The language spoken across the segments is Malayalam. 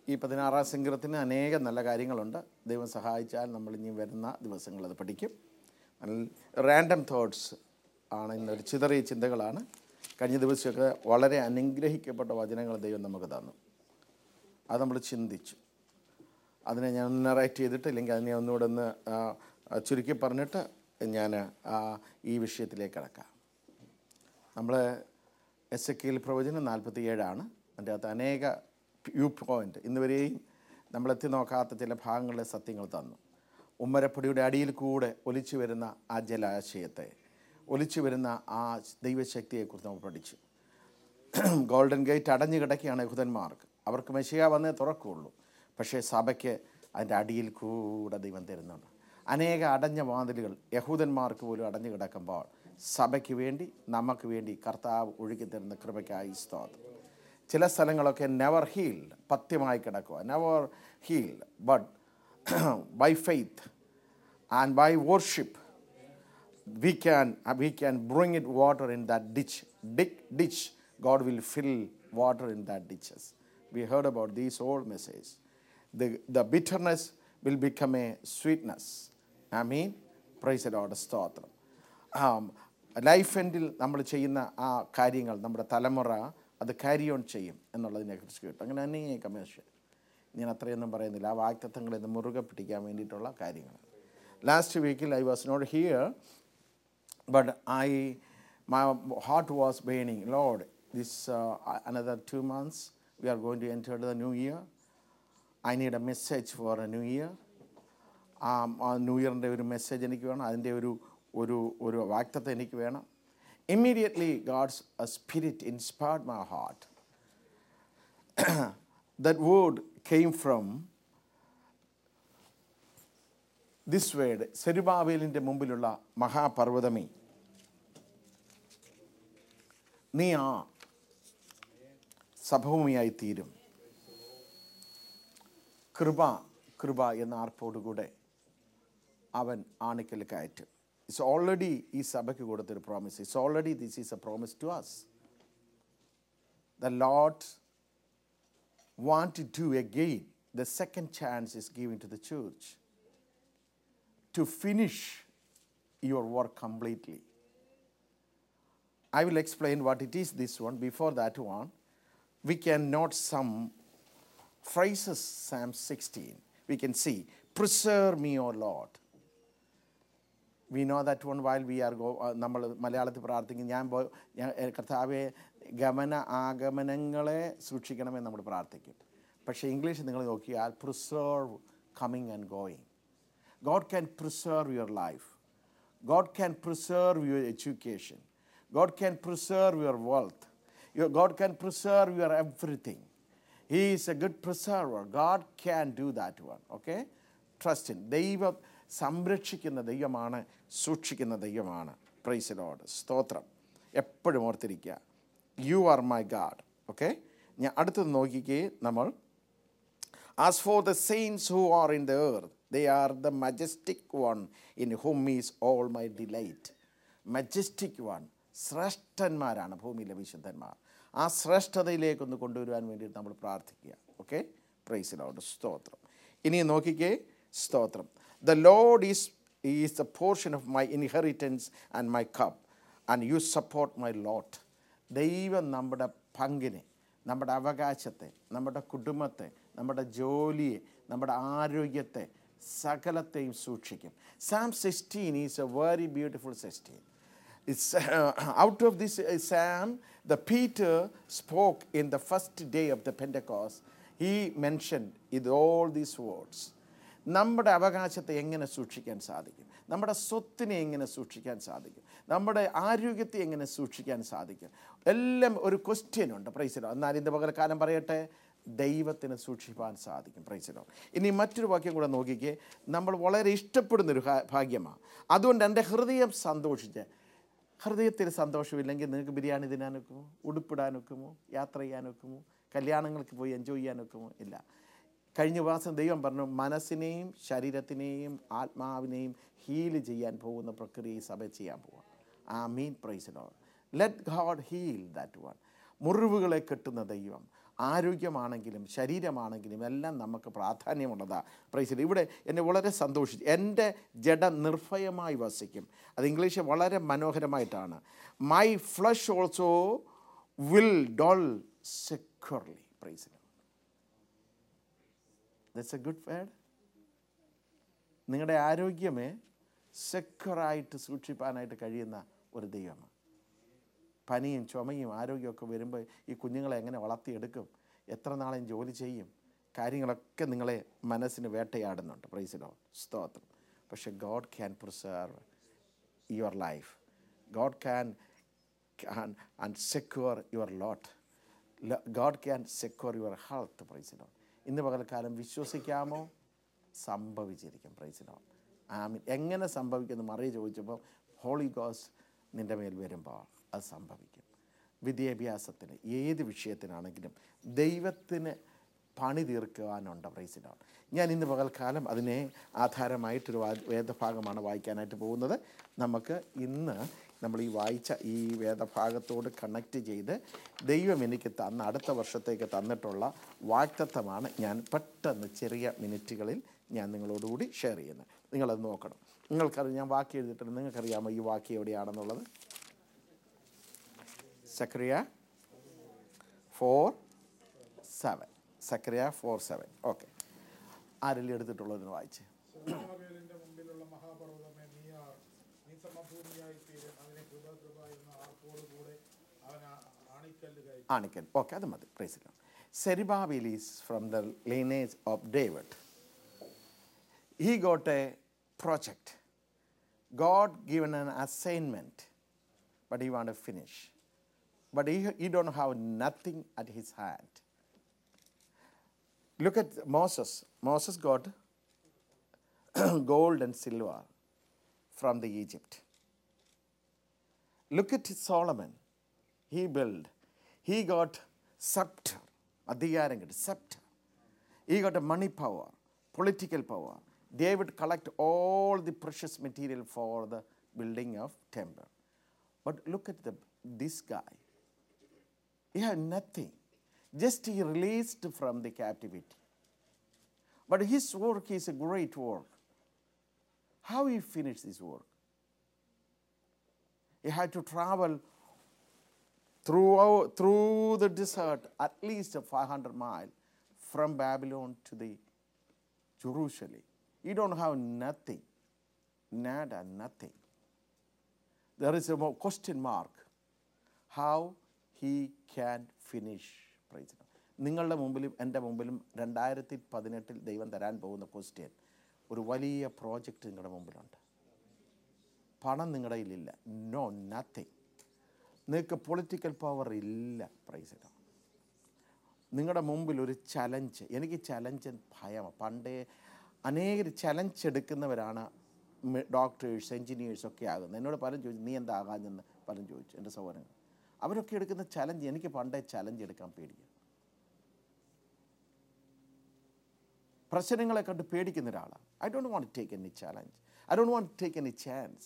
ഈ പതിനാറാം സംഗ്രഹത്തിന് അനേകം നല്ല കാര്യങ്ങളുണ്ട് ദൈവം സഹായിച്ചാൽ നമ്മൾ ഇനി വരുന്ന ദിവസങ്ങൾ അത് പഠിക്കും റാൻഡം തോട്ട്സ് ആണ് ഇന്നൊരു ചിതറിയ ചിന്തകളാണ് കഴിഞ്ഞ ദിവസമൊക്കെ വളരെ അനുഗ്രഹിക്കപ്പെട്ട വചനങ്ങൾ ദൈവം നമുക്ക് തന്നു അത് നമ്മൾ ചിന്തിച്ചു അതിനെ ഞാൻ ഒന്ന് നറേറ്റ് ചെയ്തിട്ട് ഇല്ലെങ്കിൽ അതിനെ ഒന്നുകൂടെ ഒന്ന് ആ, ആ, ചുരുക്കി പറഞ്ഞിട്ട് ഞാൻ ആ, ഈ വിഷയത്തിലേക്ക് കിടക്കാം നമ്മൾ എസ് എ കെയിൽ പ്രവചനം നാൽപ്പത്തി ഏഴാണ് അതിൻ്റെ അകത്ത് അനേക വ്യൂ പോയിൻ്റ് ഇന്നുവരെയും നമ്മളെത്തി നോക്കാത്ത ചില ഭാഗങ്ങളിലെ സത്യങ്ങൾ തന്നു ഉമ്മരപ്പൊടിയുടെ അടിയിൽ കൂടെ ഒലിച്ചു വരുന്ന ആ ജലാശയത്തെ ഒലിച്ചു വരുന്ന ആ ദൈവശക്തിയെക്കുറിച്ച് നമ്മൾ പഠിച്ചു ഗോൾഡൻ ഗേറ്റ് അടഞ്ഞു കിടക്കുകയാണ് യഹൂദന്മാർക്ക് അവർക്ക് മെഷിയ വന്നേ തുറക്കുകയുള്ളൂ പക്ഷേ സഭയ്ക്ക് അതിൻ്റെ അടിയിൽ കൂടെ ദൈവം തരുന്നുണ്ട് അനേക അടഞ്ഞ വാതിലുകൾ യഹൂദന്മാർക്ക് പോലും അടഞ്ഞു കിടക്കുമ്പോൾ സഭയ്ക്ക് വേണ്ടി നമുക്ക് വേണ്ടി കർത്താവ് ഒഴുകി തരുന്ന കൃപയ്ക്കായി സ്തോത്രം ചില സ്ഥലങ്ങളൊക്കെ നെവർ ഹീൽഡ് പത്യമായി കിടക്കുക never healed but by faith and by worship we can uh, we can bring it water in that ditch Dick, ditch god will fill water in that ditches we heard about these old messages the, the bitterness will become a sweetness i mean praise the lord സ്തോത്രം ലൈഫ് എൻഡിൽ നമ്മൾ ചെയ്യുന്ന ആ കാര്യങ്ങൾ നമ്മുടെ തലമുറ അത് ക്യാരി ഓൺ ചെയ്യും എന്നുള്ളതിനെ കുറിച്ച് കേട്ടു അങ്ങനെ അനേക മനുഷ്യർ ഞാൻ അത്രയൊന്നും പറയുന്നില്ല ആ വാക്തത്വങ്ങളെ ഒന്ന് മുറുകെ പിടിക്കാൻ വേണ്ടിയിട്ടുള്ള കാര്യങ്ങൾ ലാസ്റ്റ് വീക്കിൽ I was not here but I, my heart was burning. Lord, this uh, another two months, we are going to enter the new year. I need a message for a new year. Um, ആ ന്യൂ ഇയറിൻ്റെ ഒരു മെസ്സേജ് എനിക്ക് വേണം അതിൻ്റെ ഒരു ഒരു ഒരു വാക്തത്വം എനിക്ക് വേണം immediately God's spirit inspired my heart that word came from this word സെരുബാബേലിൻ്റെ മുമ്പിലുള്ള മഹാപർവ്വതമേ നീ ആ സഭഭൂമിയായി തീരും കൃപ കൃപ എന്ന ആർപ്പോടുകൂടെ അവൻ ആണിക്കൽ കയറ്റും ഇറ്റ്സ് ഓൾറെഡി ഈ സഭയ്ക്ക് കൊടുത്തൊരു promise it's already this is a promise to us the lot want to do again, the second chance is given to the church to finish your work completely. I will explain what it is this one. Before that one, we can note some phrases, Psalm 16. We can see, Preserve me, O Lord. We know that one while we are go നമ്മൾ മലയാളത്തിൽ പ്രാർത്ഥിക്കും ഞാൻ പോ ഞാൻ ഏ, കർത്താവെ ഗമന ആഗമനങ്ങളെ സൂക്ഷിക്കണമെന്ന് നമ്മൾ പ്രാർത്ഥിക്കും പക്ഷേ ഇംഗ്ലീഷ് നിങ്ങൾ നോക്കിയാൽ preserve coming and going God can preserve your life. God can preserve your education. God can preserve your wealth. Your, God can preserve your everything. He is a good preserver. God can do that one. Okay? Trust in. ദൈവം സംരക്ഷിക്കുന്ന ദൈവമാണ് സൂക്ഷിക്കുന്ന ദൈവമാണ് പ്രൈസ് ലോഡ് സ്തോത്രം എപ്പോഴും ഓർത്തിരിക്കുക you are my God okay ഞാൻ അടുത്തത് നോക്കിക്കേ നമ്മൾ As for the saints who are in the earth, they are the majestic one in whom is all my delight. Majestic one, ശ്രേഷ്ഠന്മാരാണ് ഭൂമിയിലെ വിശുദ്ധന്മാർ ആ ശ്രേഷ്ഠതയിലേക്കൊന്ന് കൊണ്ടുവരുവാൻ വേണ്ടിയിട്ട് നമ്മൾ പ്രാർത്ഥിക്കുക ഓക്കെ പ്രൈസിലോട്ട് സ്തോത്രം ഇനി നോക്കിക്കേ സ്തോത്രം the Lord is is the portion of my inheritance and my cup and you support my lot ദൈവം നമ്മുടെ പങ്കിനെ നമ്മുടെ അവകാശത്തെ നമ്മുടെ കുടുംബത്തെ നമ്മുടെ ജോലിയെ നമ്മുടെ ആരോഗ്യത്തെ സകലത്തെയും സൂക്ഷിക്കും Psalm sixteen is a very beautiful sixteen It's, uh, out of this uh, psalm, the Peter spoke in the first day of the Pentecost. He mentioned in all these words. നമ്മുടെ അവകാശത്തെ എങ്ങനെ സൂക്ഷിക്കാൻ സാധിക്കും നമ്മുടെ സ്വത്തിനെ എങ്ങനെ സൂക്ഷിക്കാൻ സാധിക്കും നമ്മുടെ ആരോഗ്യത്തെ എങ്ങനെ സൂക്ഷിക്കാൻ സാധിക്കും എല്ലാം ഒരു ക്വസ്റ്റ്യൻ ഉണ്ട് പ്രൈസിലോ എന്നാൽ ഇന്ന് പകൽക്കാലം പറയട്ടെ ദൈവത്തിന് സൂക്ഷിപ്പാൻ സാധിക്കും പ്രൈസിലോ ഇനി മറ്റൊരു വാക്യം കൂടെ നോക്കിക്കേ നമ്മൾ വളരെ ഇഷ്ടപ്പെടുന്നൊരു ഭാ- ഭാഗ്യമാണ് അതുകൊണ്ട് എൻ്റെ ഹൃദയം സന്തോഷിച്ച് ഹൃദയത്തിൽ സന്തോഷമില്ലെങ്കിൽ നിങ്ങൾക്ക് ബിരിയാണി തിന്നാൻ ഒക്കുമോ ഉടുപ്പിടാൻ ഒക്കുമോ യാത്ര ചെയ്യാൻ ഒക്കുമോ കല്യാണങ്ങൾക്ക് പോയി എൻജോയ് ചെയ്യാൻ ഒക്കുമോ ഇല്ല കഴിഞ്ഞ മാസം ദൈവം പറഞ്ഞു മനസ്സിനെയും ശരീരത്തിനെയും ആത്മാവിനെയും ഹീൽ ചെയ്യാൻ പോകുന്ന പ്രക്രിയ ഈ സഭ ചെയ്യാൻ പോവാം ആ മീൻ praise the Lord let God heal that one മുറിവുകളെ കെട്ടുന്ന ദൈവം ആരോഗ്യമാണെങ്കിലും ശരീരമാണെങ്കിലും എല്ലാം നമുക്ക് പ്രാധാന്യമുള്ളതാണ് പ്രൈസിൽ ഇവിടെ എന്നെ വളരെ സന്തോഷിച്ചു എൻ്റെ ജഡ നിർഭയമായി വസിക്കും അത് ഇംഗ്ലീഷ് വളരെ മനോഹരമായിട്ടാണ് my flesh also will dwell securely praise the Lord that's a good word നിങ്ങളുടെ ആരോഗ്യമേ സെക്യൂറായിട്ട് സൂക്ഷിപ്പാനായിട്ട് കഴിയുന്ന ഒരു ദൈവമാണ് പനിയും ചുമയും ആരോഗ്യമൊക്കെ വരുമ്പോൾ ഈ കുഞ്ഞുങ്ങളെ എങ്ങനെ വളർത്തിയെടുക്കും എത്ര നാളെയും ജോലി ചെയ്യും കാര്യങ്ങളൊക്കെ നിങ്ങളെ മനസ്സിന് വേട്ടയാടുന്നുണ്ട് പ്രൈസിലോ സ്തോത്രം പക്ഷെ God can preserve your life God can can and secure your lot. Lo- God can secure your health, praise the Lord. ഇന്ന് പകൽക്കാലം വിശ്വസിക്കാമോ സംഭവിച്ചിരിക്കും പ്രൈസ് ലോഡ് ആമീൻ എങ്ങനെ സംഭവിക്കുമെന്ന് മറിയ ചോദിച്ചപ്പോൾ ഹോളി ഗോസ് നിൻ്റെ മേൽ വരുമ്പോൾ അത് സംഭവിക്കും വിദ്യാഭ്യാസത്തിന് ഏത് വിഷയത്തിനാണെങ്കിലും ദൈവത്തിന് പണി തീർക്കുവാനുണ്ട് പ്രൈസ് ലോഡ് ഞാൻ ഇന്ന് പകൽക്കാലം അതിനെ ആധാരമായിട്ടൊരു വാ- വേദഭാഗമാണ് വായിക്കാനായിട്ട് പോകുന്നത് നമുക്ക് ഇന്ന് നമ്മൾ ഈ വായിച്ച ഈ വേദഭാഗത്തോട് കണക്ട് ചെയ്ത് ദൈവം എനിക്ക് തന്ന അടുത്ത വർഷത്തേക്ക് തന്നിട്ടുള്ള വാക്തത്വമാണ് ഞാൻ പെട്ടെന്ന് ചെറിയ മിനിറ്റുകളിൽ ഞാൻ നിങ്ങളോടുകൂടി ഷെയർ ചെയ്യുന്നത് നിങ്ങളത് നോക്കണം നിങ്ങൾക്കറിയാം ഞാൻ വാക്യം എഴുതിയിട്ടുണ്ട് നിങ്ങൾക്കറിയാമോ ഈ വാക്യം എവിടെയാണെന്നുള്ളത് Zechariah four seven Zechariah four seven okay ആരെങ്കിലും എടുത്തിട്ടുള്ളതിന് വായിച്ച് സെരുബ്ബാബേലിന്റെ മുമ്പിലുള്ള മഹാപർവ്വതമേ നീ ആർ നീ സമഭൂമിയായി തീരും അതിനെ കൃപ കൃപ എന്ന ആർപ്പോട് കൂടെ അവൻ ആ- ആണിക്കല്ല് കയറ്റി ആണിക്കൽ ഓക്കെ അത് മതി പ്രൈസിലാണ് Zerubbabel is from the lineage of David he got a project. God given an assignment, but he want to finish. But he, he don't have nothing at his hand. Look at Moses. Moses got gold and silver from the Egypt. Look at Solomon. He built. He got scepter. അധികാരം കിട്ടി scepter. He got a money power, political power. David collect all the precious material for the building of temple. But look at the, this guy. He had nothing. Just he released from the captivity. But his work is a great work. How he finished this work? He had to travel throughout, through the desert at least 500 miles from Babylon to the Jerusalem. You don't have nothing, nada, nothing. There is a mo- question mark how he can finish. Praise the Lord. നിങ്ങളുടെ മുമ്പിലും എൻ്റെ മുമ്പിലും രണ്ടായിരത്തി പതിനെട്ടിൽ ദൈവം തരാൻ പോകുന്ന ക്വസ്റ്റ്യൻ ഒരു വലിയ പ്രോജക്റ്റ് നിങ്ങളുടെ മുമ്പിലുണ്ട് പണം നിങ്ങളുടെ കയ്യിലില്ല നോ നത്തിങ് നിങ്ങൾക്ക് പൊളിറ്റിക്കൽ പവർ ഇല്ല പ്രൈസ് ഇടാം നിങ്ങളുടെ മുമ്പിൽ ഒരു ചലഞ്ച് എനിക്ക് ചലഞ്ച് ഭയമാണ് പണ്ടേ അനേകർ ചലഞ്ച് എടുക്കുന്നവരാണ് ഡോക്ടേഴ്സ് എൻജിനീയേഴ്സ് ഒക്കെ ആകുന്നത് എന്നോട് പലരും ചോദിച്ചു നീ എന്താ ആകാഞ്ഞെന്ന് പലരും ചോദിച്ചു എൻ്റെ സഹോദരങ്ങൾ അവരൊക്കെ എടുക്കുന്ന ചലഞ്ച് എനിക്ക് പണ്ടേ ചലഞ്ച് എടുക്കാൻ പേടിയാണ് പ്രശ്നങ്ങളെ കണ്ട് പേടിക്കുന്ന ഒരാളാണ് I don't want take any challenge I don't want take any chance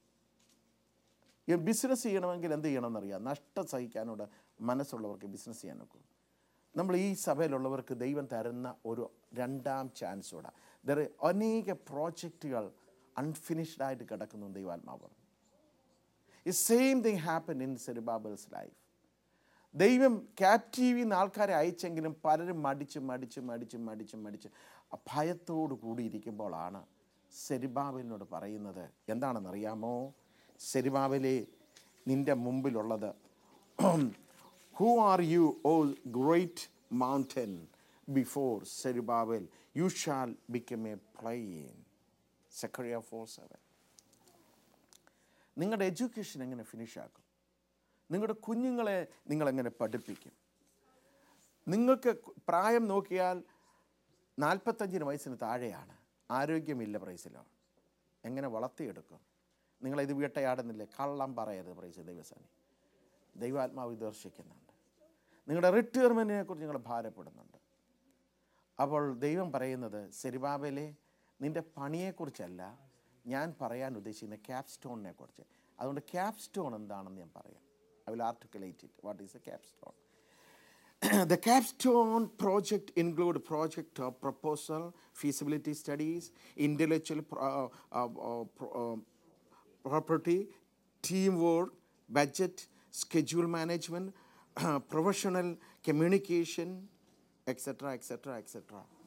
ഈ ബിസിനസ് ചെയ്യണമെങ്കിൽ എന്ത് ചെയ്യണമെന്നറിയാം നഷ്ടം സഹിക്കാനോട് മനസ്സുള്ളവർക്ക് ബിസിനസ് ചെയ്യാൻ നോക്കും നമ്മൾ ഈ സഭയിലുള്ളവർക്ക് ദൈവം തരുന്ന ഒരു രണ്ടാം ചാൻസ് കൂടെ ദർ അനേക പ്രോജക്റ്റുകൾ അൺഫിനിഷ്ഡ് ആയിട്ട് കിടക്കുന്നു എന്ന് ദൈവാത്മാവ് പറഞ്ഞു ഈ same thing happen in Zerubbabel's life ദൈവം ക്യാപ്റ്റീവിൽ നിന്ന് ആൾക്കാരെ അയച്ചെങ്കിലും പലരും മടിച്ച് മടിച്ച് മടിച്ച് മടിച്ച് മടിച്ച് ആ ഭയത്തോട് കൂടിയിരിക്കുമ്പോഴാണ് സെരിബാബലിനോട് പറയുന്നത് എന്താണെന്നറിയാമോ സെരിബാബലെ നിൻ്റെ മുമ്പിലുള്ളത് who are you O great mountain before Zerubbabel you shall become a plain സെക്രട്ടറി ഫോർ സെവൻ നിങ്ങളുടെ എഡ്യൂക്കേഷൻ എങ്ങനെ ഫിനിഷ് ആക്കും നിങ്ങളുടെ കുഞ്ഞുങ്ങളെ നിങ്ങളെങ്ങനെ പഠിപ്പിക്കും നിങ്ങൾക്ക് കു- പ്രായം നോക്കിയാൽ നാൽപ്പത്തഞ്ചിന് വയസ്സിന് താഴെയാണ് ആരോഗ്യമില്ല പ്രൈസിലോ എങ്ങനെ വളർത്തിയെടുക്കും നിങ്ങളിത് വീട്ടയാടുന്നില്ലേ കള്ളം പറയരുത് പ്രൈസ് ദൈവസാനി ദൈവാത്മാവ് ദർശിക്കുന്നുണ്ട് നിങ്ങളുടെ റിട്ടയർമെൻറ്റിനെ കുറിച്ച് നിങ്ങൾ ഭാരപ്പെടുന്നുണ്ട് അപ്പോൾ ദൈവം പറയുന്നത് സെരിബാബയിലെ നിൻ്റെ പണിയെക്കുറിച്ചല്ല ഞാൻ പറയാൻ ഉദ്ദേശിക്കുന്ന ക്യാപ് സ്റ്റോണിനെ കുറിച്ച് അതുകൊണ്ട് ക്യാപ് സ്റ്റോൺ എന്താണെന്ന് ഞാൻ പറയാം I will articulate it what is a cap stone the capstone project include project uh, proposal, feasibility studies, intellectual pro- uh, uh, uh, pro- uh, property, teamwork, budget, schedule management, professional communication, etc., etc., etc.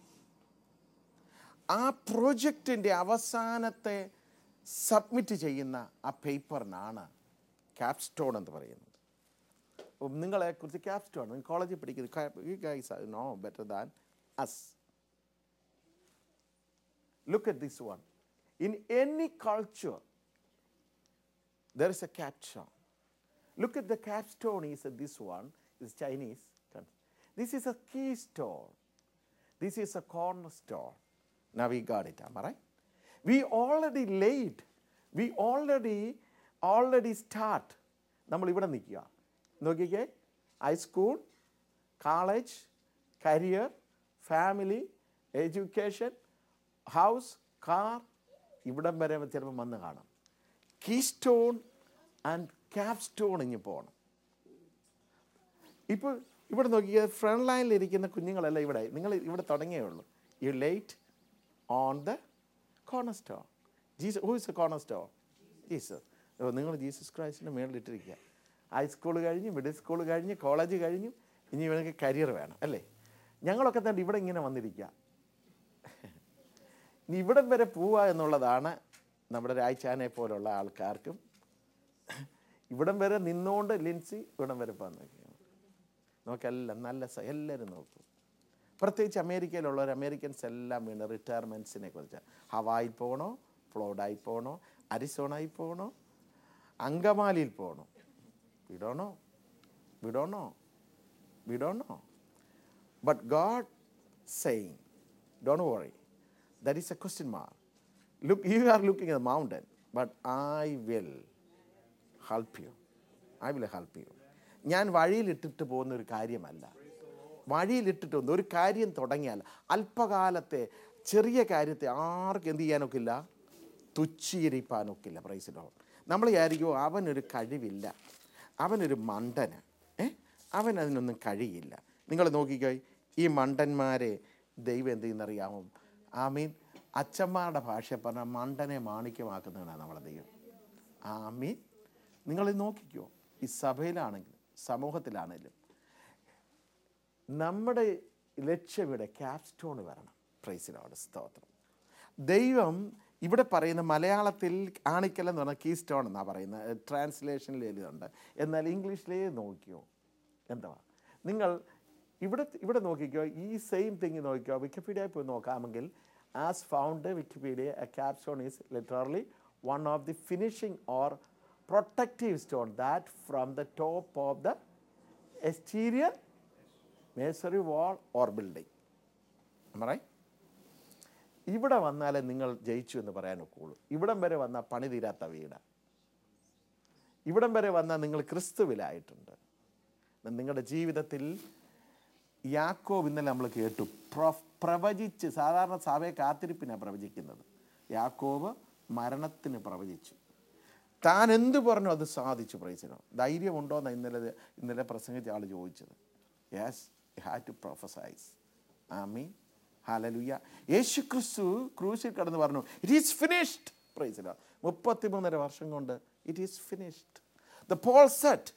ആ പ്രോജക്റ്റിൻ്റെ അവസാനത്തെ സബ്മിറ്റ് ചെയ്യുന്ന ആ പേപ്പറിനാണ് ക്യാപ്സ്റ്റോൺ എന്ന് പറയുന്നത് അപ്പം നിങ്ങളെക്കുറിച്ച് ക്യാപ്സ്റ്റോൺ നിങ്ങൾ കോളേജിൽ പഠിക്കുന്നത് ഈ guys know better than us look at this one in any culture there is a capstone. Look at the capstone is uh, this one, is Chinese. This is a keystone. This is a cornerstone. Now we got it, am I right? We already laid, we already, already start. നമ്മൾ ഇവിടെ നിൽക്കുക നോക്കിക്കേ high school college career family education house car ഇവിടം വരെ ചിലപ്പോൾ വന്ന് കാണാം കീസ്റ്റോൺ ആൻഡ് ക്യാപ് സ്റ്റോൺ ഇങ്ങ് പോകണം ഇപ്പോൾ ഇവിടെ നോക്കിയ ഫ്രണ്ട് ലൈനിൽ ഇരിക്കുന്ന കുഞ്ഞുങ്ങളെല്ലാം ഇവിടെ നിങ്ങൾ ഇവിടെ തുടങ്ങിയേ ഉള്ളൂ you late on the corner stone Jesus who is a corner stone Jesus നിങ്ങൾ ജീസസ് ക്രൈസ്റ്റിൻ്റെ മേളിലിട്ടിരിക്കുക ഹൈസ്കൂൾ കഴിഞ്ഞ് മിഡിൽ സ്കൂൾ കഴിഞ്ഞ് കോളേജ് കഴിഞ്ഞു ഇനി ഇവനക്ക് കരിയർ വേണം അല്ലേ ഞങ്ങളൊക്കെ തന്നെ ഇവിടെ ഇങ്ങനെ വന്നിരിക്കുക ഇനി ഇവിടം വരെ പോവുക എന്നുള്ളതാണ് നമ്മുടെ രായ്ച്ചാനെ പോലുള്ള ആൾക്കാർക്കും ഇവിടം വരെ നിന്നുകൊണ്ട് ലിൻസി ഇവിടം വരെ പോകാൻ നോക്കി നോക്കെല്ലാം നല്ല സ- എല്ലാവരും നോക്കും പ്രത്യേകിച്ച് അമേരിക്കയിലുള്ളവർ അമേരിക്കൻസ് എല്ലാം വീണ് റിട്ടയർമെൻറ്റ്സിനെ കുറിച്ച് ഹവായിൽ പോകണോ ഫ്ലോഡായി പോകണോ അരിസോണായി പോകണോ അങ്കമാലിയിൽ പോകണോ വിടണോ വിടണോ വിടണോ But God saying, don't worry, that is a question mark. Look, you are looking at the mountain, but I will help you. I will help you. ഞാൻ വഴിയിലിട്ടിട്ട് പോകുന്ന ഒരു കാര്യമല്ല വഴിയിലിട്ടിട്ട് പോകുന്ന ഒരു കാര്യം തുടങ്ങിയാൽ അല്പകാലത്തെ ചെറിയ കാര്യത്തെ ആർക്കും എന്ത് ചെയ്യാനൊക്കില്ല തുച്ഛീകരിപ്പാനൊക്കില്ല പ്രൈസിലോ നമ്മൾ വിചാരിക്കുമോ അവനൊരു കഴിവില്ല അവനൊരു മണ്ടന് ഏ അവൻ അതിനൊന്നും കഴിയില്ല നിങ്ങൾ നോക്കിക്കോ ഈ മണ്ടന്മാരെ ദൈവം എന്ത് ചെയ്യുന്നറിയാമോ ആ മീൻ അച്ഛന്മാരുടെ ഭാഷ പറഞ്ഞാൽ മണ്ടനെ മാണിക്യമാക്കുന്നതാണ് നമ്മളെ ദൈവം ആ മീൻ നിങ്ങൾ നോക്കിക്കോ ഈ സഭയിലാണെങ്കിലും സമൂഹത്തിലാണെങ്കിലും നമ്മുടെ ലക്ഷ്യം ഇവിടെ ക്യാപ്സ്റ്റോൺ വരണം പ്രൈസിനോട് സ്തോത്രം ദൈവം ഇവിടെ പറയുന്ന മലയാളത്തിൽ ആണിക്കൽ എന്ന് പറഞ്ഞാൽ കീ സ്റ്റോൺ എന്നാണ് പറയുന്നത് ട്രാൻസ്ലേഷനിൽ എഴുതുന്നുണ്ട് എന്നാൽ ഇംഗ്ലീഷിലേ നോക്കിയോ എന്താ നിങ്ങൾ ഇവിടെ ഇവിടെ നോക്കിക്കോ ഈ സെയിം തിങ് നോക്കിക്കോ വിക്കിപീഡിയയിൽ പോയി നോക്കാമെങ്കിൽ as found Wikipedia a capstone is literally one of the finishing or protective stone that from the top of the exterior masonry wall or building right ഇവിടെ വന്നാലേ നിങ്ങൾ ജയിച്ചു എന്ന് പറയാൻ ഒക്കുള്ളൂ ഇവിടം വരെ വന്നാൽ പണി തീരാത്ത വീട് ഇവിടം വരെ വന്നാൽ നിങ്ങൾ ക്രിസ്തുവിലായിട്ടുണ്ട് നിങ്ങളുടെ ജീവിതത്തിൽ യാക്കോബ് ഇന്നലെ നമ്മൾ കേട്ടു പ്രൊ- പ്രവചിച്ച് സാധാരണ സഭയെ കാത്തിരിപ്പിനാണ് പ്രവചിക്കുന്നത് യാക്കോബ് മരണത്തിന് പ്രവചിച്ചു താൻ എന്ത് പറഞ്ഞു അത് സാധിച്ചു പ്രൈസിനോ ധൈര്യമുണ്ടോ എന്ന് ഇന്നലെ ഇന്നലെ പ്രസംഗിച്ച ആൾ ചോദിച്ചത് യെസ് ഹാവ് ടു പ്രൊഫസൈസ് ആമീൻ ഹാലലുയ്യ യേശു ക്രിസ്തു ക്രൂശിൽ കടന്ന് പറഞ്ഞു ഇറ്റ് ഈസ് ഫിനിഷ്ഡ് പ്രൈസിലോ മുപ്പത്തിമൂന്നര വർഷം കൊണ്ട് it is finished the Paul said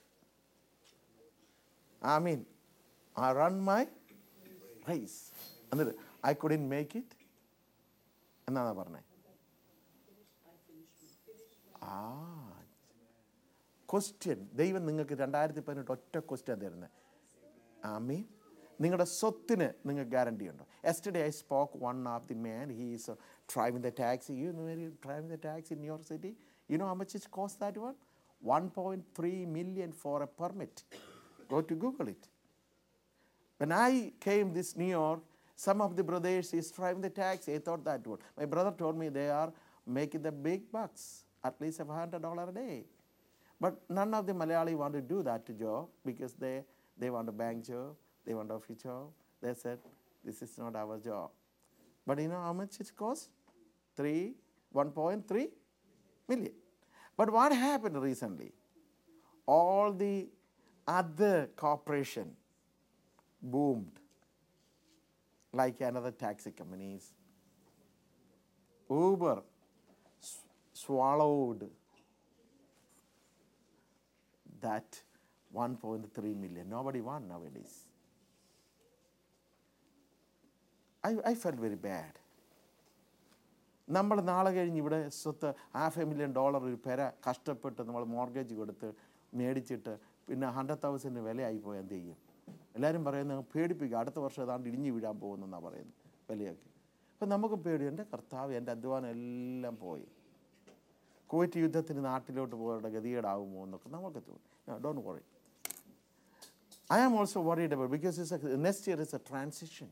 I mean, I run my race. എന്നിട്ട് ഐ കുഡിൻ മേക്ക് ഇറ്റ് എന്നാണ് പറഞ്ഞത് ആ ക്വസ്റ്റ്യൻ ദൈവം നിങ്ങൾക്ക് രണ്ടായിരത്തി പതിനെട്ട് ഒറ്റ ക്വസ്റ്റ്യൻ തരുന്നത് ആ മീൻ നിങ്ങളുടെ സ്വത്തിന് നിങ്ങൾക്ക് ഗ്യാരണ്ടി ഉണ്ടോ yesterday I spoke one of the man he is driving the taxi you know driving the taxi in your city you know how much it cost that one one point three million for a permit Go to Google it. When I came this New York, some of the brothers is driving the taxi. I thought that would. My brother told me they are making the big bucks, at least a hundred dollar a day. But none of the Malayali want to do that job because they, they want a bank job, they want office job. They said, this is not our job. But you know how much it costs? Three, 1.3 million. But what happened recently? All the other corporation boomed like another taxi companies. Uber s- swallowed that 1.3 million. Nobody won nowadays. I, I felt very bad. നമ്മൾ നാളെ കഴിഞ്ഞ് ഇവിടെ സ്വത്ത് ഹാഫ് എ മില്യൺ ഡോളർ ഒരു പെര കഷ്ടപ്പെട്ട് നമ്മൾ മോർഗേജ് കൊടുത്ത് മേടിച്ചിട്ട് പിന്നെ ഹൺഡ്രഡ് തൗസൻഡ് വിലയായി പോയാൽ എന്ത് ചെയ്യും എല്ലാവരും പറയുന്നത് പേടിപ്പിക്കുക അടുത്ത വർഷം ഏതാണ്ട് ഇടിഞ്ഞു വീഴാൻ പോകുന്നെന്നാണ് പറയുന്നത് വിലയൊക്കെ അപ്പം നമുക്ക് പേടി എൻ്റെ കർത്താവ് എൻ്റെ അധ്വാനം എല്ലാം പോയി കുവൈറ്റ് യുദ്ധത്തിന് നാട്ടിലോട്ട് പോകേണ്ട ഗതികേടാകുമോ എന്നൊക്കെ നമുക്ക് തോന്നി don't worry I am also worried about because it's next year is a transition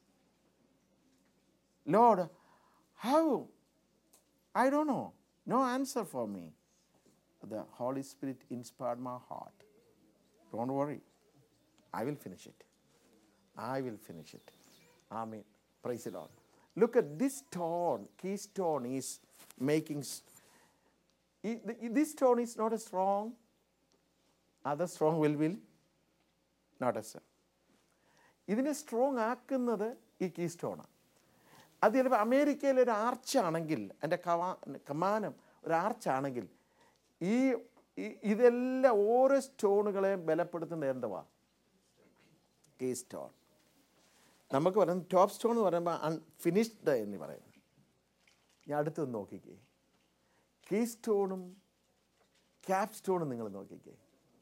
Lord, how? I don't know. No answer for me. The Holy Spirit inspired my heart. Don't worry. I will finish it. I will finish it. Amen. Praise the Lord. Look at this stone. Keystone is making. s- i- th- This stone is not a strong. Other strong will will. Not a strong. ഇതിനെ സ്ട്രോങ് ആക്കുന്നത് ഈ കീ സ്റ്റോണാണ് അത് ചിലപ്പോൾ അമേരിക്കയിലെ ഒരു ആർച്ചാണെങ്കിൽ എൻ്റെ കവാ കമാനം ഒരു ആർച്ചാണെങ്കിൽ ഈ ഈ- ഇതെല്ലാം ഓരോ സ്റ്റോണുകളെയും ബലപ്പെടുത്തുന്ന എന്തുവാ കീ സ്റ്റോൺ നമുക്ക് പറയുന്നത് ടോപ്പ് സ്റ്റോൺ എന്ന് പറയുമ്പോൾ അൺഫിനിഷ്ഡ് എന്ന് പറയുന്നത് ഞാൻ അടുത്ത് നിന്ന് നോക്കിക്കേ കീ സ്റ്റോണും ക്യാപ് സ്റ്റോണും നിങ്ങൾ നോക്കിക്കേ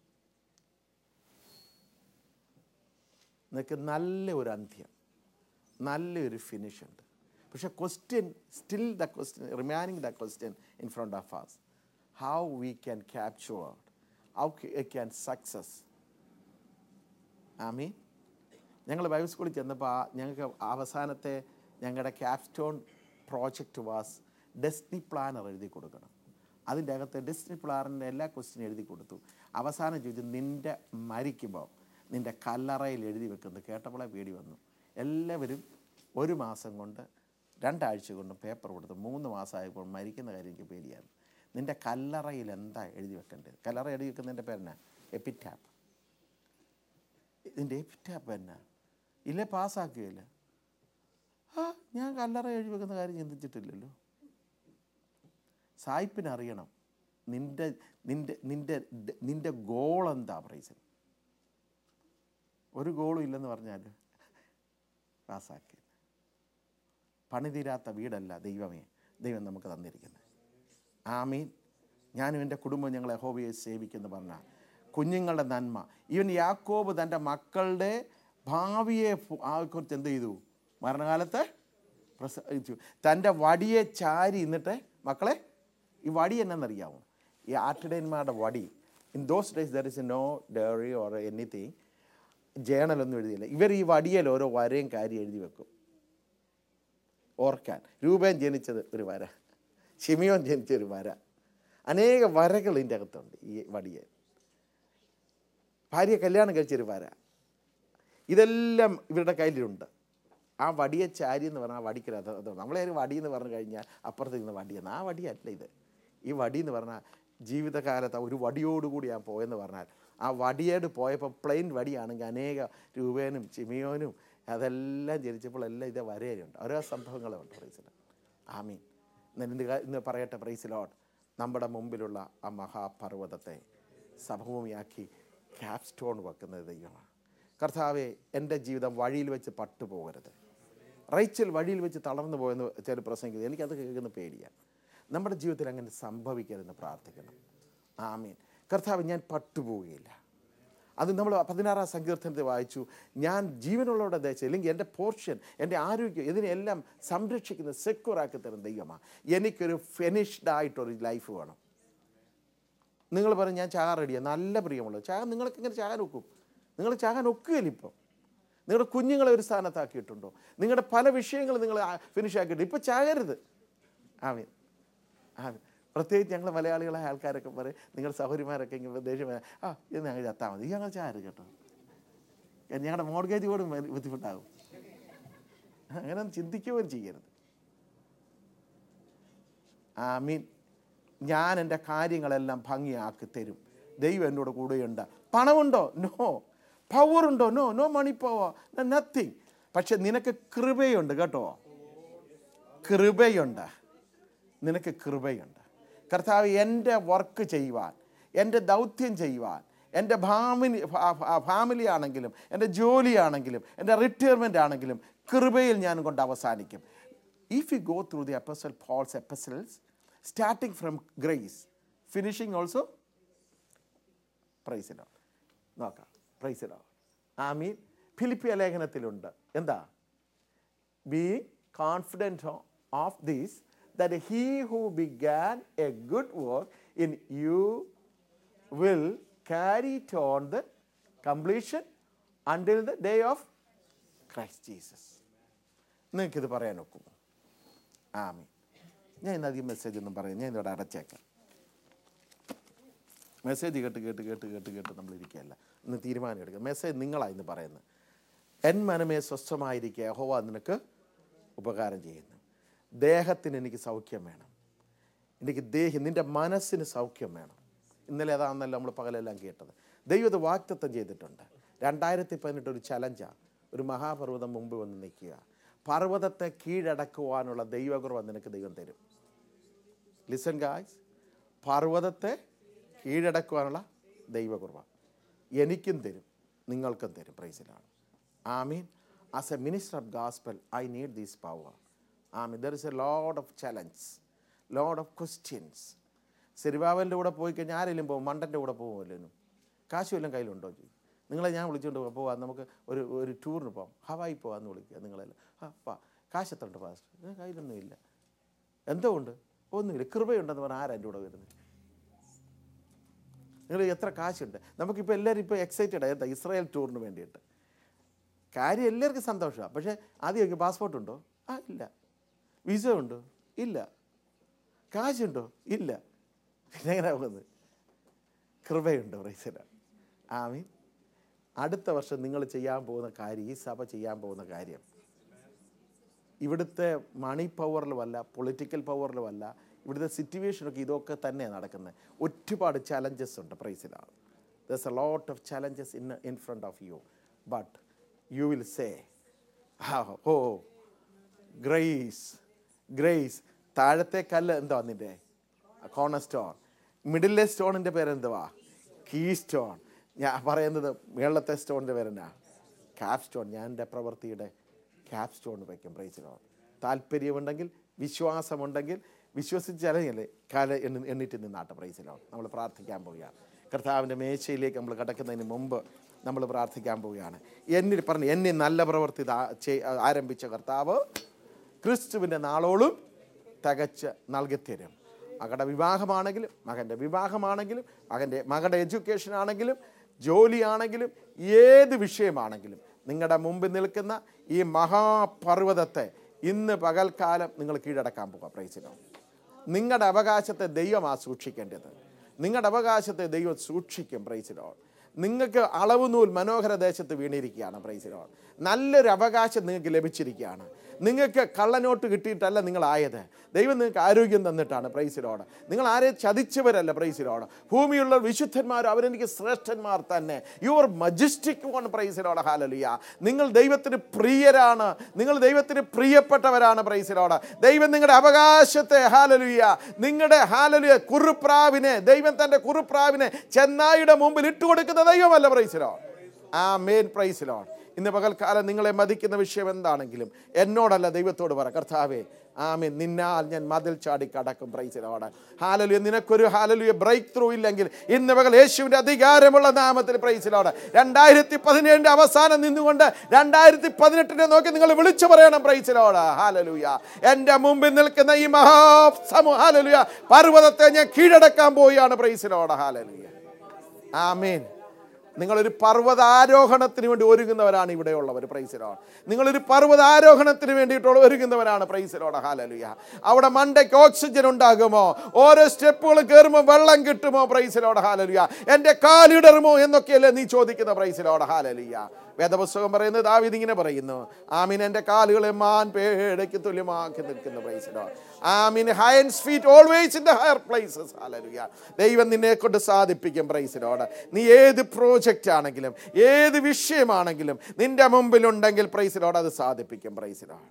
നിങ്ങൾക്ക് നല്ല ഒരു അന്ത്യം നല്ലൊരു ഫിനിഷ് ഉണ്ട് പക്ഷേ question still the question remaining the question in front of us how we can capture how can success ആമീൻ ഞങ്ങൾ ബൈബിൾ സ്കൂളിൽ ചെന്നപ്പോൾ ആ- ഞങ്ങൾക്ക് അവസാനത്തെ ഞങ്ങളുടെ capstone project was destiny planner എഴുതി കൊടുക്കണം അതിൻ്റെ അകത്ത് ഡെസ്റ്റിനി പ്ലാനറിൻ്റെ എല്ലാ ക്വസ്റ്റ്യനും എഴുതി കൊടുത്തു അവസാനം ചോദിച്ചു നിൻ്റെ മരിക്കുമ്പോൾ നിൻ്റെ കല്ലറയിൽ എഴുതി വെക്കുന്നത് കേട്ടപ്പോഴേ പേടി വന്നു എല്ലാവരും ഒരു മാസം കൊണ്ട് രണ്ടാഴ്ച കൊണ്ട് പേപ്പർ കൊടുത്തു മൂന്ന് മാസമായപ്പോൾ മരിക്കുന്ന കാര്യം എനിക്ക് പേടിയായിരുന്നു നിൻ്റെ കല്ലറയിൽ എന്താ എഴുതി വെക്കേണ്ടത് കല്ലറ എഴുതി വെക്കുന്നതിൻ്റെ പേരെന്നാ എപ്പിറ്റാപ്പ് ഇതിൻ്റെ എപ്പിറ്റാപ്പ് എന്നാ ഇല്ലേ പാസ്സാക്കുകയില്ല ആ ഞാൻ കല്ലറ എഴുതി വെക്കുന്ന കാര്യം ചിന്തിച്ചിട്ടില്ലല്ലോ സായിപ്പിന് അറിയണം നിൻ്റെ നിൻ്റെ നിൻ്റെ നിൻ്റെ ഗോൾ എന്താ പ്രൈസൻ ഒരു ഗോളും ഇല്ലെന്ന് പറഞ്ഞാൽ പാസ്സാക്കി പണിതീരാത്ത വീടല്ല ദൈവമേ ദൈവം നമുക്ക് തന്നിരിക്കുന്നത് ആമീൻ ഞാനും എൻ്റെ കുടുംബം ഞങ്ങളെ ഹോബിയെ സേവിക്കുന്നു പറഞ്ഞാൽ കുഞ്ഞുങ്ങളുടെ നന്മ ഈവൻ യാക്കോബ് തൻ്റെ മക്കളുടെ ഭാവിയെ ഫു- ആ കുറിച്ച് എന്ത് ചെയ്തു മരണകാലത്ത് പ്രസവിച്ചു തൻ്റെ വടിയെ ചാരി എന്നിട്ട് മക്കളെ ഈ വടി എന്നറിയാമോ ഈ ആട്ടിടയന്മാരുടെ വടി in those days there is no diary or anything ജേണലൊന്നും എഴുതിയില്ല ഇവർ ഈ വടിയിൽ ഓരോ വരയും കാര്യം എഴുതി വെക്കും ഓർക്കാൻ രൂപൻ ജനിച്ചത് ഒരു വര ഷിമിയോൻ ജനിച്ച ഒരു വര അനേക വരകൾ ഇതിൻ്റെ അകത്തുണ്ട് ഈ വടിയെ ഭാര്യ കല്യാണം കഴിച്ചൊരു വര ഇതെല്ലാം ഇവരുടെ കയ്യിലുണ്ട് ആ വടിയെ ചാരി എന്ന് പറഞ്ഞാൽ ആ വടിക്കരുത് അത് നമ്മളെ ഒരു വടി എന്ന് പറഞ്ഞു കഴിഞ്ഞാൽ അപ്പുറത്ത് നിന്ന വടിയെന്ന് ആ വടിയല്ല ഇത് ഈ വടി എന്ന് പറഞ്ഞാൽ ജീവിതകാലത്ത് ഒരു വടിയോടുകൂടി ഞാൻ പോയെന്ന് പറഞ്ഞാൽ ആ വടിയോട് പോയപ്പോൾ പ്ലെയിൻ വടിയാണെങ്കിൽ അനേക രൂപേനും ചിമിയോനും അതെല്ലാം ജനിച്ചപ്പോൾ എല്ലാം ഇതേ വരയുണ്ട് ഓരോ സംഭവങ്ങളുണ്ട് പ്രൈസിൽ ആമീൻ ഇന്ന് ഇന്ന് കാ- ഇന്ന് പറയട്ടെ പ്രൈസിലോട്ട് നമ്മുടെ മുമ്പിലുള്ള ആ മഹാപർവ്വതത്തെ സമഭൂമിയാക്കി ക്യാപ് സ്റ്റോൺ വെക്കുന്നത് ദൈവമാണ് കർത്താവെ എൻ്റെ ജീവിതം വഴിയിൽ വെച്ച് പട്ടുപോകരുത് റൈച്ചൽ വഴിയിൽ വെച്ച് തളർന്നു പോയെന്ന് ചില പ്രസംഗിക്കുന്നത് എനിക്കത് കേൾക്കുന്ന പേടിയാണ് നമ്മുടെ ജീവിതത്തിൽ അങ്ങനെ സംഭവിക്കരുതെന്ന് പ്രാർത്ഥിക്കണം ആമീൻ കർത്താവ് ഞാൻ പട്ടുപോവുകയില്ല അത് നമ്മൾ പതിനാറാം സങ്കീർത്തനത്തിൽ വായിച്ചു ഞാൻ ജീവനുള്ളവരുടെ ദേശം അല്ലെങ്കിൽ എൻ്റെ പോർഷൻ എൻ്റെ ആരോഗ്യം ഇതിനെല്ലാം സംരക്ഷിക്കുന്ന സെക്യൂർ ആക്കി തരുന്ന ദൈവമാണ് എനിക്കൊരു ഫിനിഷ്ഡ് ആയിട്ടൊരു ലൈഫ് വേണം നിങ്ങൾ പറയും ഞാൻ ചാകാൻ റെഡിയാണ് നല്ല പ്രിയമുള്ളത് ചാകാൻ നിങ്ങൾക്ക് എങ്ങനെ ചാകാൻ ഒക്കും നിങ്ങൾ ചാകാൻ ഒക്കുകയില്ല ഇപ്പോൾ നിങ്ങളുടെ കുഞ്ഞുങ്ങളെ ഒരു സ്ഥാനത്താക്കിയിട്ടുണ്ടോ നിങ്ങളുടെ പല വിഷയങ്ങളും നിങ്ങൾ ഫിനിഷ് ആക്കിയിട്ട് ഇപ്പോൾ ചാകരുത് ആമീൻ ആമീൻ പ്രത്യേകിച്ച് ഞങ്ങൾ മലയാളികളായ ആൾക്കാരൊക്കെ പറയും നിങ്ങൾ സഹോദരിമാരൊക്കെ ഇങ്ങനെ ദേഷ്യം വരാൻ, ആ ഇത് ഞങ്ങൾ ചത്താൽ മതി ഞങ്ങൾ ചാര് കേട്ടോ ഞങ്ങളുടെ മോർഗേജ് പോലും വ- ബുദ്ധിമുട്ടാകും അങ്ങനെ ചിന്തിക്കുകയും ചെയ്യരുത് ആമീൻ ഞാൻ എൻ്റെ കാര്യങ്ങളെല്ലാം ഭംഗിയാക്കി തരും ദൈവം എന്നോട് കൂടെയുണ്ട് പണമുണ്ടോ നോ പവർ ഉണ്ടോ no no money power nothing പക്ഷെ നിനക്ക് കൃപയുണ്ട് കേട്ടോ കൃപയുണ്ട് നിനക്ക് കൃപയുണ്ട് കർത്താവ് എൻ്റെ വർക്ക് ചെയ്യുവാൻ എൻ്റെ ദൗത്യം ചെയ്യുവാൻ എൻ്റെ ഫാമിലി ഫാമിലി ആണെങ്കിലും എൻ്റെ ജോലിയാണെങ്കിലും എൻ്റെ റിട്ടയർമെൻ്റ് ആണെങ്കിലും കൃപയിൽ ഞാൻ കൊണ്ട് അവസാനിക്കും if you go through the epistle Paul's epistles starting from grace finishing also praise the Lord നോക്കാം പ്രൈസിലോ ആമീൻ ഫിലിപ്പിയ ലേഖനത്തിലുണ്ട് എന്താ being confident o- of this, that he who began a good work in you will carry it on the completion until the day of Christ Jesus. നിങ്ങൾക്കിത് പറയാൻ ഒക്കുമോ ആമി ഞാൻ ഇന്ന് അധികം മെസ്സേജ് ഒന്നും പറയാം ഞാൻ ഇതോടെ അടച്ചേക്കാം മെസ്സേജ് കേട്ട് കേട്ട് കേട്ട് കേട്ട് കേട്ട് നമ്മൾ ഇരിക്കുകയല്ല ഇന്ന് തീരുമാനം എടുക്കുക മെസ്സേജ് നിങ്ങളാണ് ഇന്ന് പറയുന്നത് എൻ മനമേ സ്വസ്ഥമായിരിക്കുക യഹോവ നിനക്ക് ഉപകാരം ചെയ്യുന്നു ദേഹത്തിന് എനിക്ക് സൗഖ്യം വേണം എനിക്ക് ദേഹം നിൻ്റെ മനസ്സിന് സൗഖ്യം വേണം ഇന്നലെ അതാണെന്നല്ല നമ്മൾ പകലെല്ലാം കേട്ടത് ദൈവം ഇത് വാക്തത്വം ചെയ്തിട്ടുണ്ട് രണ്ടായിരത്തി പതിനെട്ട് ഒരു ചലഞ്ചാണ് ഒരു മഹാപർവ്വതം മുമ്പ് വന്ന് നിൽക്കുക പർവ്വതത്തെ കീഴടക്കുവാനുള്ള ദൈവകുറവ് നിനക്ക് ദൈവം തരും ലിസൺ ഗായ്സ് പർവ്വതത്തെ കീഴടക്കുവാനുള്ള ദൈവകുർബ എനിക്കും തരും നിങ്ങൾക്കും തരും പ്രൈസിലാണ് ആമീൻ as a minister of gospel I need these power ആമീൻ there is a load of challenge load of questions സെരിബാവലിൻ്റെ കൂടെ പോയി കഴിഞ്ഞാൽ ആരെങ്കിലും പോകും മണ്ടൻ്റെ കൂടെ പോകുമല്ലോ കാശ് വല്ലതും കയ്യിലുണ്ടോ ചെയ്യും നിങ്ങളെ ഞാൻ വിളിച്ചുകൊണ്ട് പോകാം പോവാം നമുക്ക് ഒരു ഒരു ടൂറിന് പോകാം ഹവായി പോകാമെന്ന് വിളിക്കുക നിങ്ങളെല്ലാം ആ പാ കാശ് എത്ര ഉണ്ട് പാസ്റ്റ് കയ്യിലൊന്നും ഇല്ല എന്തോ ഉണ്ട് ഒന്നുമില്ല കൃപയുണ്ടെന്ന് പറഞ്ഞാൽ ആരാ എൻ്റെ കൂടെ വരുന്നത് നിങ്ങൾ എത്ര കാശുണ്ട് നമുക്കിപ്പോൾ എല്ലാവരും ഇപ്പോൾ എക്സൈറ്റഡ് എന്താ ഇസ്രായേൽ ടൂറിന് വേണ്ടിയിട്ട് കാര്യം എല്ലാവർക്കും സന്തോഷമാണ് പക്ഷേ ആദ്യമൊക്കെ പാസ്പോർട്ട് ഉണ്ടോ ആ ഇല്ല വിസ ഉണ്ടോ ഇല്ല കാശുണ്ടോ ഇല്ല പിന്നെ എങ്ങനെ പോകുന്നത് കൃപയുണ്ട് പ്രൈസല ആമീൻ അടുത്ത വർഷം നിങ്ങൾ ചെയ്യാൻ പോകുന്ന കാര്യം ഈ സഭ ചെയ്യാൻ പോകുന്ന കാര്യം ഇവിടുത്തെ മണി പവറിലുമല്ല പൊളിറ്റിക്കൽ പവറിലുമല്ല ഇവിടുത്തെ സിറ്റുവേഷനൊക്കെ ഇതൊക്കെ തന്നെയാണ് നടക്കുന്നത് ഒരുപാട് ചലഞ്ചസ് ഉണ്ട് പ്രൈസിലാണ് there's a lot of challenges in in front of you but you will say O grace grace താഴത്തെ കല്ല് എന്തുവാ നിൻ്റെ കോണർ സ്റ്റോൺ മിഡിലെ സ്റ്റോണിൻ്റെ പേരെന്തുവാ കീ സ്റ്റോൺ ഞാൻ പറയുന്നത് മേളത്തെ സ്റ്റോണിൻ്റെ പേരെന്നാ ക്യാപ് സ്റ്റോൺ ഞാൻ എൻ്റെ പ്രവൃത്തിയുടെ ക്യാപ് സ്റ്റോൺ വയ്ക്കും പ്രൈസിലോൺ താല്പര്യമുണ്ടെങ്കിൽ വിശ്വാസമുണ്ടെങ്കിൽ വിശ്വസിച്ചറിയല്ലേ കാല എണ്ണി എണ്ണിട്ട് നിന്നാട്ടെ പ്രൈസിലോൺ നമ്മൾ പ്രാർത്ഥിക്കാൻ പോവുകയാണ് കർത്താവിൻ്റെ മേശയിലേക്ക് നമ്മൾ കിടക്കുന്നതിന് മുമ്പ് നമ്മൾ പ്രാർത്ഥിക്കാൻ പോവുകയാണ് എന്നിൽ പറഞ്ഞു എന്നെ നല്ല പ്രവൃത്തി ദാ- ചെയ്- ആരംഭിച്ച കർത്താവ് ക്രിസ്തുവിൻ്റെ നാളോളും തികച്ച് നൽകിത്തരും മകളുടെ വിവാഹമാണെങ്കിലും മകൻ്റെ വിവാഹമാണെങ്കിലും മകൻ്റെ മകളുടെ എഡ്യൂക്കേഷൻ ആണെങ്കിലും ജോലിയാണെങ്കിലും ഏത് വിഷയമാണെങ്കിലും നിങ്ങളുടെ മുമ്പിൽ നിൽക്കുന്ന ഈ മഹാപർവ്വതത്തെ ഇന്ന് പകൽക്കാലം നിങ്ങൾ കീഴടക്കാൻ പോകുക പ്രൈസിനോ നിങ്ങളുടെ അവകാശത്തെ ദൈവമാണ് സൂക്ഷിക്കേണ്ടത് നിങ്ങളുടെ അവകാശത്തെ ദൈവം സൂക്ഷിക്കും പ്രൈസിനോ നിങ്ങൾക്ക് അളവ് നൂൽ മനോഹര ദേശത്ത് വീണിരിക്കുകയാണ് പ്രൈസിനോ നല്ലൊരു അവകാശം നിങ്ങൾക്ക് ലഭിച്ചിരിക്കുകയാണ് നിങ്ങൾക്ക് കള്ളനോട്ട് കിട്ടിയിട്ടല്ല നിങ്ങളായത് ദൈവം നിങ്ങൾക്ക് ആരോഗ്യം തന്നിട്ടാണ് പ്രൈസിലോട് നിങ്ങൾ ആരെ ചതിച്ചവരല്ല പ്രൈസിലോട് ഭൂമിയുള്ള വിശുദ്ധന്മാർ അവരെനിക്ക് ശ്രേഷ്ഠന്മാർ തന്നെ യുവർ മജസ്റ്റിക് വൺ പ്രൈസിലോട് ഹാലലിയ നിങ്ങൾ ദൈവത്തിന് പ്രിയരാണ് നിങ്ങൾ ദൈവത്തിന് പ്രിയപ്പെട്ടവരാണ് പ്രൈസിലോട് ദൈവം നിങ്ങളുടെ അവകാശത്തെ ഹാലലുയ നിങ്ങളുടെ ഹാലലുയ കുറുപ്രാവിനെ ദൈവം തൻ്റെ കുറുപ്രാവിനെ ചെന്നായിയുടെ മുമ്പിൽ ഇട്ടുകൊടുക്കുന്ന ദൈവമല്ല പ്രൈസിലോ ആ മെയിൻ പ്രൈസിലോ ഇന്ന് പകൽക്കാലം നിങ്ങളെ മതിക്കുന്ന വിഷയം എന്താണെങ്കിലും എന്നോടല്ല ദൈവത്തോട് പറ കർത്താവേ ആമേ നിന്നാൽ ഞാൻ മതിൽ ചാടി കടക്കും പ്രൈസിലോട് ഹാലലുയ നിനക്കൊരു ഹാലലുയ ബ്രേക്ക് ത്രൂ ഇല്ലെങ്കിൽ ഇന്ന് പകൽ യേശുവിൻ്റെ അധികാരമുള്ള നാമത്തിൽ പ്രൈസിലോട് രണ്ടായിരത്തി പതിനേഴിൻ്റെ അവസാനം നിന്നുകൊണ്ട് രണ്ടായിരത്തി പതിനെട്ടിനെ നോക്കി നിങ്ങൾ വിളിച്ചു പറയണം പ്രൈസിലോട് ഹാലലുയ എൻ്റെ മുമ്പിൽ നിൽക്കുന്ന ഈ മഹാസമു ഹാലലുയ പർവ്വതത്തെ ഞാൻ കീഴടക്കാൻ പോവുകയാണ് പ്രൈസിലോട് ഹാലലുയ ആമേൻ നിങ്ങളൊരു പർവ്വതാരോഹണത്തിന് വേണ്ടി ഒരുങ്ങുന്നവരാണ് ഇവിടെയുള്ളവർ പ്രൈസിലോട് നിങ്ങളൊരു പർവ്വതാരോഹണത്തിന് വേണ്ടിയിട്ടുള്ള ഒരുങ്ങുന്നവരാണ് പ്രൈസിലോട് ഹാലലുയ അവിടെ മണ്ടയ്ക്ക് ഓക്സിജൻ ഉണ്ടാകുമോ ഓരോ സ്റ്റെപ്പുകൾ കയറുമ്പോൾ വെള്ളം കിട്ടുമോ പ്രൈസിലോട് ഹാലലുയ എൻ്റെ കാലിടറുമോ എന്നൊക്കെയല്ലേ നീ ചോദിക്കുന്ന പ്രൈസിലോട് ഹാലലുയ വേദപുസ്തകം പറയുന്നത് ദാവീദ് ഇങ്ങനെ പറയുന്നു ആമീൻ എൻ്റെ കാലുകളെ മാൻ പേടയ്ക്ക് തുല്യമാക്കി നിൽക്കുന്ന പ്രൈസിലോ ആമീൻ hinds feet always in the higher places ഹാലലുയ ദൈവം നിന്നെ കൊണ്ട് സാധിപ്പിക്കും പ്രൈസിലോട് നീ ഏത് പ്രോജക്റ്റ് ആണെങ്കിലും ഏത് വിഷയമാണെങ്കിലും നിന്റെ മുമ്പിലുണ്ടെങ്കിൽ പ്രൈസിലോട് അത് സാധിപ്പിക്കും പ്രൈസിലോട്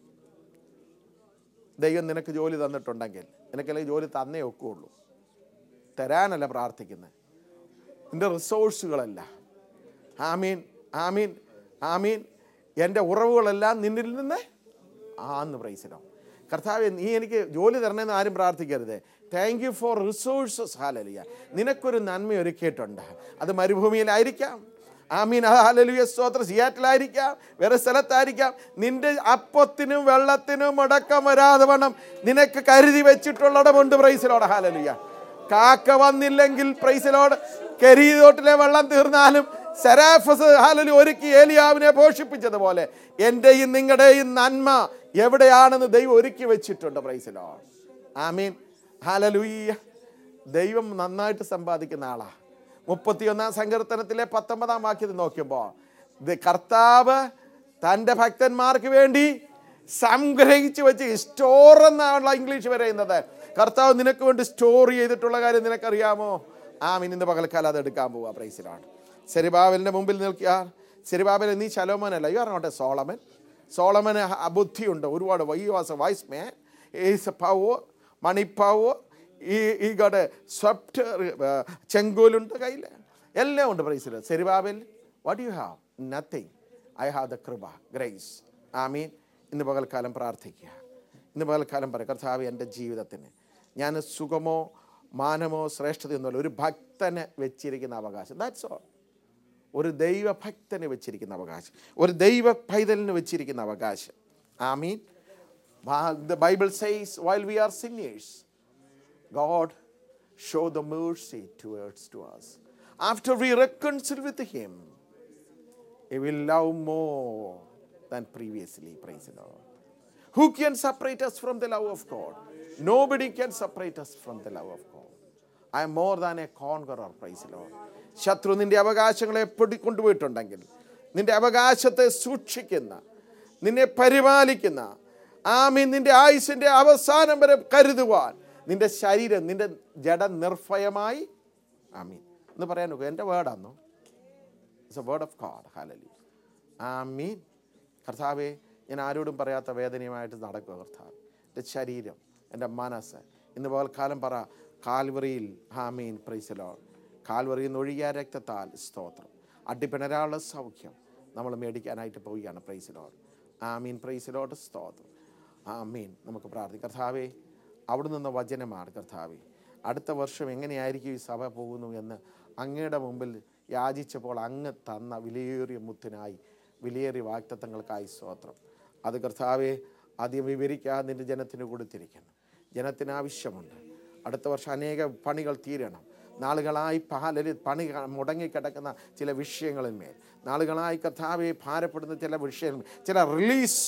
ദൈവം നിനക്ക് ജോലി തന്നിട്ടുണ്ടെങ്കിൽ നിനക്കല്ലെങ്കിൽ ജോലി തന്നേ ഒക്കുള്ളൂ തരാനല്ല പ്രാർത്ഥിക്കുന്നത് നിന്റെ റിസോഴ്സുകളല്ല ആമീൻ ആമീൻ ആമീൻ എൻ്റെ ഉറവുകളെല്ലാം നിന്നിൽ നിന്ന് ആന്ന് പ്രൈസിലോ കർത്താവ് നീ എനിക്ക് ജോലി തരണമെന്ന് ആരും പ്രാർത്ഥിക്കരുത് താങ്ക് യു ഫോർ റിസോഴ്സസ് ഹാലലിയ നിനക്കൊരു നന്മ ഒരുക്കിയിട്ടുണ്ട് അത് മരുഭൂമിയിലായിരിക്കാം ആമീൻ ഹാലലിയ സ്തോത്ര സിയാറ്റിലായിരിക്കാം വേറെ സ്ഥലത്തായിരിക്കാം നിന്റെ അപ്പത്തിനും വെള്ളത്തിനും മുടക്കം വരാതെ വണ്ണം നിനക്ക് കരുതി വെച്ചിട്ടുള്ളിടമുണ്ട് പ്രൈസിലോടെ ഹാലലിയ കാക്ക വന്നില്ലെങ്കിൽ പ്രൈസിലോട് കരീതോട്ടിലെ വെള്ളം തീർന്നാലും സെരാഫസ് ഹാലലി ഒരുക്കി ഏലിയാവിനെ പോഷിപ്പിച്ചതുപോലെ എൻ്റെയും നിങ്ങളുടെയും നന്മ എവിടെയാണെന്ന് ദൈവം ഒരുക്കി വെച്ചിട്ടുണ്ട് പ്രൈസിലോ ആമീൻ ഹാലലൂയ്യ ദൈവം നന്നായിട്ട് സമ്പാദിക്കുന്ന ആളാ മുപ്പത്തിയൊന്നാം സങ്കീർത്തനത്തിലെ പത്തൊമ്പതാം വാക്യത്തിൽ നോക്കുമ്പോൾ ഇത് കർത്താവ് തൻ്റെ ഭക്തന്മാർക്ക് വേണ്ടി സംഗ്രഹിച്ച് വെച്ച് സ്റ്റോർ എന്നാണല്ലോ ഇംഗ്ലീഷ് പറയുന്നത് കർത്താവ് നിനക്ക് വേണ്ടി സ്റ്റോർ ചെയ്തിട്ടുള്ള കാര്യം നിനക്കറിയാമോ ആ ഇന്ന് പകൽക്കാലം അത് എടുക്കാൻ പോവുക പ്രൈസിലാണ് സെരിബാബലിൻ്റെ മുമ്പിൽ നിൽക്കുക സെരിബാബൽ നീ ശലോമനല്ല you are not a Solomon സോളമന് ഹ- ബുദ്ധിയുണ്ട് ഒരുപാട് why was a wise man is a power money power ഈ ഈ ഗഡ് സ്വപ്റ്റ് ചെങ്കോലുണ്ട് കയ്യിൽ എല്ലാം ഉണ്ട് praise the Lord Zerubbabel what you have nothing I have the കൃപ ഗ്രേസ് ആമീൻ ഇന്ന് പകൽക്കാലം പ്രാർത്ഥിക്കുക ഇന്ന് പകൽക്കാലം പറയും കർത്താവ് എൻ്റെ ജീവിതത്തിന് ഞാൻ സുഖമോ മാനമോ ശ്രേഷ്ഠതയൊന്നുമല്ല ഒരു ഭക്തനെ വെച്ചിരിക്കുന്ന അവകാശം ദാറ്റ്സ് ഓൾ ഒരു ദൈവഭക്തന് വെച്ചിരിക്കുന്ന അവകാശം ഒരു ദൈവ പൈതലിന് വെച്ചിരിക്കുന്ന അവകാശം ആമീൻ the Bible says while we are sinners God, show the mercy towards to us. After we reconcile with Him, He will love more than previously. Praise the Lord. Who can separate us from the love of God? Nobody can separate us from the love of God. I am more than a conqueror. Praise the Lord. ശത്രു നിന്റെ അവകാശങ്ങളെ എപ്പോഴും കൊണ്ടുപോയിട്ടുണ്ടെങ്കിൽ നിന്റെ അവകാശത്തെ സൂക്ഷിക്കുന്ന നിന്നെ പരിപാലിക്കുന്ന ആമീൻ നിന്റെ ആയുസിന്റെ അവസാനം വരെ കരുതുവാൻ നിന്റെ ശരീരം നിന്റെ ജഡ നിർഭയമായി ആമീൻ എന്ന് പറയാൻ നോക്കുക എൻ്റെ വേർഡാന്നോ it's a word of God ഹാലലി ആമീൻ കർത്താവെ ഞാൻ ആരോടും പറയാത്ത വേദനയുമായിട്ട് നടക്കുക കർത്താവ് എൻ്റെ ശരീരം എൻ്റെ മനസ്സ് ഇന്ന് പകൽക്കാലം പറ കാൽവറിയിൽ ഹാമീൻ പ്രൈസലോ കാൽവറിയിൽ നിന്ന് ഒഴുകിയ രക്തത്താൽ സ്തോത്രം അടിപ്പിണരാളുടെ സൗഖ്യം നമ്മൾ മേടിക്കാനായിട്ട് പോവുകയാണ് പ്രൈസിലോട് ആമീൻ പ്രൈസിലോട് സ്തോത്രം ആമീൻ നമുക്ക് പ്രാർത്ഥിക്കാം കർത്താവേ അവിടെ നിന്ന് വചനമാണ് കർത്താവേ അടുത്ത വർഷം എങ്ങനെയായിരിക്കും ഈ സഭ പോകുന്നു എന്ന് അങ്ങയുടെ മുമ്പിൽ യാചിച്ചപ്പോൾ അങ്ങ് തന്ന വിലയേറിയ മുത്തിനായി വിലയേറിയ വാക്തത്വങ്ങൾക്കായി സ്തോത്രം അത് കർത്താവെ ആദ്യം വിവരിക്കാതെ നിന്റെ ജനത്തിന് കൊടുത്തിരിക്കുന്നു ജനത്തിന് ആവശ്യമുണ്ട് അടുത്ത വർഷം അനേക പണികൾ തീരണം നാളുകളായി പാലരി പണി ക- മുടങ്ങിക്കിടക്കുന്ന ചില വിഷയങ്ങളിന്മേൽ നാളുകളായി കർത്താവെ ഭാരപ്പെടുന്ന ചില വിഷയങ്ങൾ ചില റിലീസ്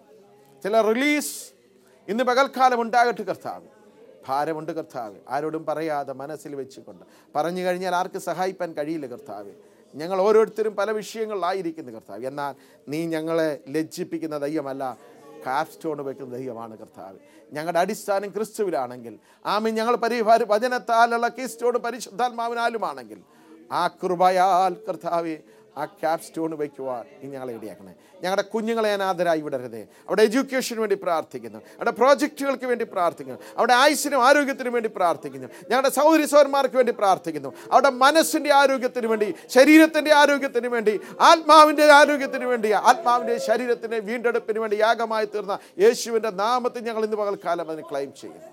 ചില റിലീസ് ഇന്ന് പകൽക്കാലം ഉണ്ടാകട്ടെ കർത്താവ് ഭാരമുണ്ട് കർത്താവ് ആരോടും പറയാതെ മനസ്സിൽ വെച്ചുകൊണ്ട് പറഞ്ഞു കഴിഞ്ഞാൽ ആർക്ക് സഹായിപ്പാൻ കഴിയില്ല കർത്താവ് ഞങ്ങൾ ഓരോരുത്തരും പല വിഷയങ്ങളിലായിരിക്കുന്നു കർത്താവ് എന്നാൽ നീ ഞങ്ങളെ ലജ്ജിപ്പിക്കുന്ന ദൈവമല്ല കാഫ് സ്റ്റോൺ വെക്കുന്ന ദൈവമാണ് കർത്താവ് ഞങ്ങളുടെ അടിസ്ഥാനം ക്രിസ്തുവിലാണെങ്കിൽ ആമി ഞങ്ങൾ പരിഹാര വചനത്താലുള്ള കീസ്റ്റോൺ പരിശുദ്ധാത്മാവിനാലുമാണെങ്കിൽ ആ കൃപയാൽ കർത്താവെ ആ ക്യാപ് സ്റ്റോൺ വയ്ക്കുവാൻ നീ ഞങ്ങളെ ഇടയാക്കണേ ഞങ്ങളുടെ കുഞ്ഞുങ്ങളെ അനാഥരായി വിടരുതേ അവിടെ എഡ്യൂക്കേഷന് വേണ്ടി പ്രാർത്ഥിക്കുന്നു അവിടെ പ്രോജക്റ്റുകൾക്ക് വേണ്ടി പ്രാർത്ഥിക്കുന്നു അവിടെ ആയുസിനും ആരോഗ്യത്തിനും വേണ്ടി പ്രാർത്ഥിക്കുന്നു ഞങ്ങളുടെ സൗദരി സൗരന്മാർക്ക് വേണ്ടി പ്രാർത്ഥിക്കുന്നു അവിടെ മനസ്സിൻ്റെ ആരോഗ്യത്തിന് വേണ്ടി ശരീരത്തിൻ്റെ ആരോഗ്യത്തിന് വേണ്ടി ആത്മാവിൻ്റെ ആരോഗ്യത്തിന് വേണ്ടി ആത്മാവിൻ്റെ ശരീരത്തിൻ്റെ വീണ്ടെടുപ്പിന് വേണ്ടി യാഗമായി തീർന്ന യേശുവിൻ്റെ നാമത്തിൽ ഞങ്ങൾ ഇന്ന് പകൽക്കാലം അതിന് ക്ലെയിം ചെയ്യുന്നു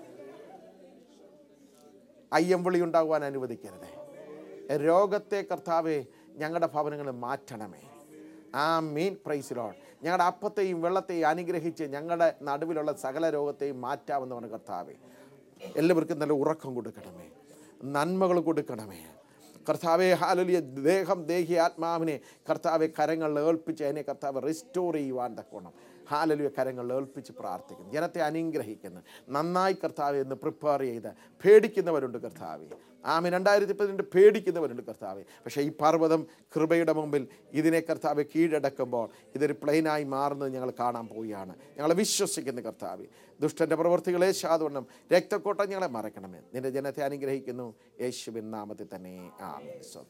അയ്യംവിളി ഉണ്ടാകുവാൻ അനുവദിക്കരുതേ രോഗത്തെ കർത്താവെ ഞങ്ങളുടെ ഭവനങ്ങളിൽ മാറ്റണമേ ആ മീൻ പ്രൈസിലോൺ ഞങ്ങളുടെ അപ്പത്തെയും വെള്ളത്തെയും അനുഗ്രഹിച്ച് ഞങ്ങളുടെ നടുവിലുള്ള സകല രോഗത്തെയും മാറ്റാമെന്ന് കർത്താവെ എല്ലാവർക്കും നല്ല ഉറക്കം കൊടുക്കണമേ നന്മകൾ കൊടുക്കണമേ കർത്താവെ ഹാലലിയ ദേഹം ദേഹി ആത്മാവിനെ കർത്താവെ കരങ്ങളിൽ ഏൽപ്പിച്ച് അതിനെ കർത്താവ് റിസ്റ്റോർ ചെയ്യുവാൻ തക്കോണം ഹാലലുയ കരങ്ങളിൽ ഏൽപ്പിച്ച് പ്രാർത്ഥിക്കുന്നു ജനത്തെ അനുഗ്രഹിക്കുന്നു നന്നായി കർത്താവ് എന്ന് പ്രിപ്പയർ ചെയ്ത് പേടിക്കുന്നവരുണ്ട് കർത്താവെ ആമി രണ്ടായിരത്തി പതിനെട്ട് പേടിക്കുന്നവരുണ്ട് കർത്താവെ പക്ഷേ ഈ പർവ്വതം കൃപയുടെ മുമ്പിൽ ഇതിനെ കർത്താവ് കീഴടക്കുമ്പോൾ ഇതൊരു പ്ലെയിനായി മാറുന്നത് ഞങ്ങൾ കാണാൻ പോവുകയാണ് ഞങ്ങൾ വിശ്വസിക്കുന്നു കർത്താവെ ദുഷ്ടൻ്റെ പ്രവൃത്തികളെ ശാതുവണ്ണം രക്തക്കോട്ടം ഞങ്ങളെ മറക്കണമേ നിന്റെ ജനത്തെ അനുഗ്രഹിക്കുന്നു യേശുവിൻ നാമത്തിൽ തന്നെ ആമേൻ സ്വതന്ത്രം